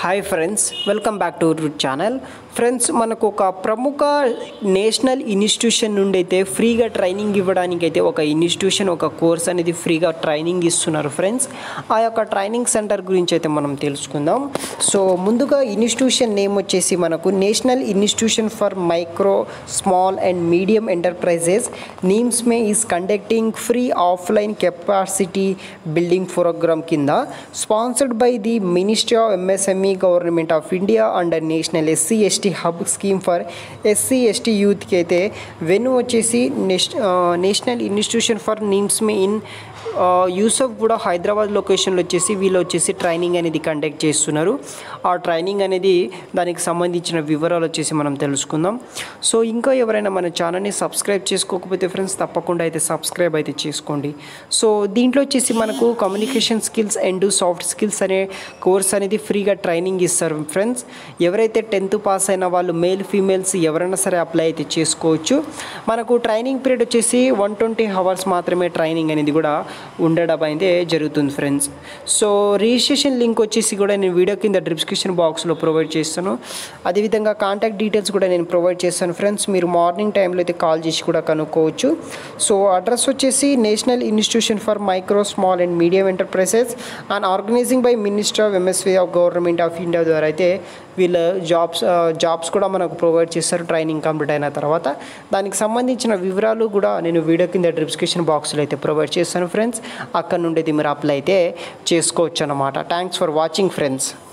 hi friends welcome back to root channel friends మనకు ఒక ప్రముఖ నేషనల్ ఇన్స్టిట్యూషన్ నుండి అయితే ఫ్రీగా ట్రైనింగ్ ఇవ్వడానికి అయితే ఒక ఇన్స్టిట్యూషన్ ఒక కోర్స్ అనేది ఫ్రీగా ట్రైనింగ్ ఇస్తున్నారు ఫ్రెండ్స్ ఆ యొక్క ట్రైనింగ్ సెంటర్ గురించి అయితే మనం తెలుసుకుందాం సో ముందుగా ఇన్స్టిట్యూషన్ నేమ్ వచ్చేసి మనకు national institution for micro small and medium enterprises NIMSME is conducting free offline capacity building programme కింద sponsored by the ministry of MSME government of India under national SC ST hub scheme for SC ST యూత్కి అయితే వెను వచ్చేసి నేష్ national institution for NIMSME in Yusuf కూడా హైదరాబాద్ లొకేషన్లో వచ్చేసి వీళ్ళు వచ్చేసి ట్రైనింగ్ అనేది కండక్ట్ చేస్తున్నారు ఆ ట్రైనింగ్ అనేది దానికి సంబంధించిన వివరాలు వచ్చేసి మనం తెలుసుకుందాం సో ఇంకా ఎవరైనా మన ఛానల్ని సబ్స్క్రైబ్ చేసుకోకపోతే ఫ్రెండ్స్ తప్పకుండా అయితే సబ్స్క్రైబ్ అయితే చేసుకోండి సో దీంట్లో వచ్చేసి మనకు communication skills and soft skills అనే కోర్స్ అనేది ఫ్రీగా ట్రైనింగ్ ఇస్తారు ఫ్రెండ్స్ ఎవరైతే టెన్త్ పాస్ అయిన వాళ్ళు మేల్ ఫీమేల్స్ ఎవరైనా సరే అప్లై అయితే చేసుకోవచ్చు మనకు ట్రైనింగ్ పీరియడ్ వచ్చేసి వన్ ట్వంటీ అవర్స్ మాత్రమే ట్రైనింగ్ అనేది కూడా ఉండడం అయితే జరుగుతుంది ఫ్రెండ్స్ సో రిజిస్ట్రేషన్ లింక్ వచ్చేసి కూడా నేను వీడియో కింద డిస్క్రిప్షన్ బాక్స్లో ప్రొవైడ్ చేస్తాను అదేవిధంగా కాంటాక్ట్ డీటెయిల్స్ కూడా నేను ప్రొవైడ్ చేస్తాను ఫ్రెండ్స్ మీరు మార్నింగ్ టైంలో అయితే కాల్ చేసి కూడా కనుక్కోవచ్చు సో అడ్రస్ వచ్చేసి national institution for micro small and medium enterprises and organising by minister of MSV of government of India ద్వారా అయితే వీళ్ళ జాబ్స్ జాబ్స్ కూడా మనకు ప్రొవైడ్ చేస్తారు ట్రైనింగ్ కంప్లీట్ అయిన తర్వాత దానికి సంబంధించిన వివరాలు కూడా నేను వీడియో కింద డిస్క్రిప్షన్ బాక్స్లో అయితే ప్రొవైడ్ చేస్తాను ఫ్రెండ్స్ అక్కడ నుండి అయితే మీరు అప్లై అయితే చేసుకోవచ్చు అనమాట థ్యాంక్స్ ఫర్ వాచింగ్ ఫ్రెండ్స్